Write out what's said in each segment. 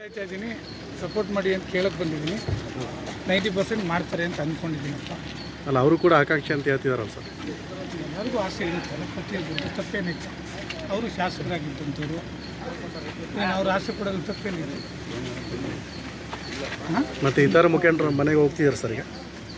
ಕಾಯ್ತಾ ಇದ್ದೀನಿ ಸಪೋರ್ಟ್ ಮಾಡಿ ಅಂತ ಕೇಳಕ್ಕೆ ಬಂದಿದ್ದೀನಿ ನೈಂಟಿ ಪರ್ಸೆಂಟ್ ಮಾಡ್ತಾರೆ ಅಂತ ಅಂದ್ಕೊಂಡಿದ್ದೀನಪ್ಪ ಅಲ್ಲ ಅವರು ಕೂಡ ಆಕಾಂಕ್ಷಿ ಅಂತ ಹೇಳ್ತಿದಾರಲ್ಲ ಸರ್ ಎಲ್ಲರಿಗೂ ಆಸೆ ಇರುತ್ತಲ್ಲ ಪ್ರತಿಯೊಬ್ಬರು ತಪ್ಪೇನಿತ್ತು ಅವರು ಶಾಸಕರಾಗಿದ್ದಂಥವ್ರು ಏನು ಅವ್ರು ಆಸೆ ಪಡೋದು ತಪ್ಪೇನಿದೆ ಹಾಂ ಮತ್ತು ಇತರ ಮುಖಂಡರ ಮನೆಗೆ ಹೋಗ್ತಿದ್ದಾರೆ ಸರ್ ಈಗ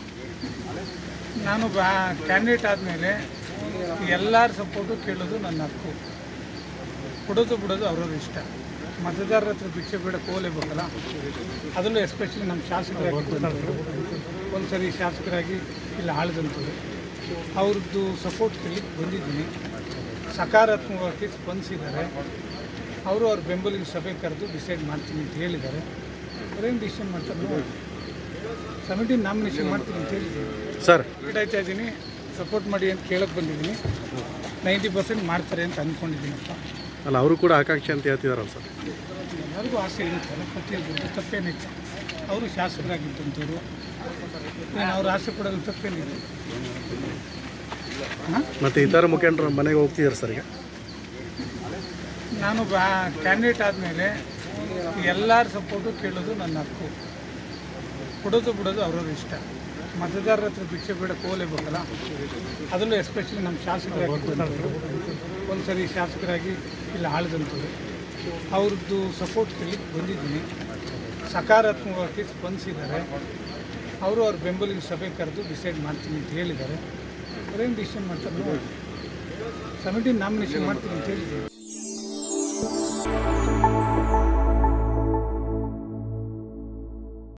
ನಾನು ಬಾ ಕ್ಯಾಂಡಿಡೇಟ್ ಆದಮೇಲೆ ಎಲ್ಲರ ಸಪೋರ್ಟು ಕೇಳೋದು ನನ್ನ ಹಕ್ಕು ಕೊಡೋದು ಬಿಡೋದು ಅವ್ರವ್ರ ಇಷ್ಟ ಮತದಾರರ ಹತ್ರ ಭಿಕ್ಷೆ ಬೇಡಕ್ಕೆ ಹೋಗ್ಲೇಬೇಕಲ್ಲ ಅದರಲ್ಲೂ ಎಸ್ಪೆಷಲಿ ನಮ್ಮ ಶಾಸಕರಾಗಿದ್ದಂಥವ್ರು ಒಂದು ಸರಿ ಶಾಸಕರಾಗಿ ಇಲ್ಲಿ ಆಳಿದಂಥವ್ರು ಅವ್ರದ್ದು ಸಪೋರ್ಟ್ ಕೇಳಲಿಕ್ಕೆ ಬಂದಿದ್ದೀನಿ ಸಕಾರಾತ್ಮಕವಾಗಿ ಸ್ಪಂದಿಸಿದ್ದಾರೆ ಅವರು ಅವ್ರ ಬೆಂಬಲಿಗೆ ಸಭೆ ಕರೆದು ಡಿಸೈಡ್ ಮಾಡ್ತೀನಿ ಅಂತ ಹೇಳಿದ್ದಾರೆ ಅವ್ರೇನು ಡಿಸಿಷನ್ ಮಾಡ್ತಾರೆ ನೋಡಿ ಸಮಿತಿ ನಾಮಿನೇಷನ್ ಮಾಡ್ತೀನಿ ಅಂತ ಹೇಳಿದ್ದೀನಿ ಸರ್ ಆಯ್ತಾ ಇದ್ದೀನಿ ಸಪೋರ್ಟ್ ಮಾಡಿ ಅಂತ ಕೇಳಕ್ಕೆ ಬಂದಿದ್ದೀನಿ ನೈಂಟಿ ಪರ್ಸೆಂಟ್ ಮಾಡ್ತಾರೆ ಅಂತ ಅಂದ್ಕೊಂಡಿದ್ದೀನಪ್ಪ ಅಲ್ಲ ಅವರು ಕೂಡ ಆಕಾಂಕ್ಷಿ ಅಂತ ಹೇಳ್ತಿದಾರಲ್ಲ ಸರ್ ಎಲ್ಲರಿಗೂ ಆಸೆ ಇರುತ್ತಲ್ಲ ಪ್ರತಿಯೊಬ್ಬರು ತಪ್ಪೇನಿತ್ತು ಅವರು ಶಾಸಕರಾಗಿದ್ದಂಥವ್ರು ಏನು ಅವ್ರು ಆಸೆ ಪಡೋದು ತಪ್ಪೇನಿದೆ ಹಾಂ ಮತ್ತು ಇತರ ಮುಖಂಡರ ಮನೆಗೆ ಹೋಗ್ತಿದ್ದಾರೆ ಸರ್ ಈಗ ನಾನು ಬಾ ಕ್ಯಾಂಡಿಡೇಟ್ ಆದಮೇಲೆ ಎಲ್ಲರ ಸಪೋರ್ಟು ಕೇಳೋದು ನನ್ನ ಹಕ್ಕು ಕೊಡೋದು ಬಿಡೋದು ಅವ್ರವ್ರ ಇಷ್ಟ ಮತದಾರರ ಹತ್ರ ಭಿಕ್ಷೆ ಬೇಡಕ್ಕೆ ಹೋಗ್ಲೇಬೇಕಲ್ಲ ಅದರಲ್ಲೂ ಎಸ್ಪೆಷಲಿ ನಮ್ಮ ಶಾಸಕರಾಗಿದ್ದಂಥವ್ರು ಒಂದು ಸರಿ ಶಾಸಕರಾಗಿ ಇಲ್ಲಿ ಆಳಿದಂಥವ್ರು ಅವ್ರದ್ದು ಸಪೋರ್ಟ್ ಕೇಳಲಿಕ್ಕೆ ಬಂದಿದ್ದೀನಿ ಸಕಾರಾತ್ಮಕವಾಗಿ ಸ್ಪಂದಿಸಿದ್ದಾರೆ ಅವರು ಅವ್ರ ಬೆಂಬಲಿಗೆ ಸಭೆ ಕರೆದು ಡಿಸೈಡ್ ಮಾಡ್ತೀನಿ ಅಂತ ಹೇಳಿದ್ದಾರೆ ಅವ್ರೇನು ಡಿಸಿಷನ್ ಮಾಡ್ತಾರೆ ನೋಡಿ ಸಮಿತಿ ನಾಮಿನೇಷನ್ ಮಾಡ್ತೀನಿ ಅಂತ ಹೇಳಿದ್ದೀನಿ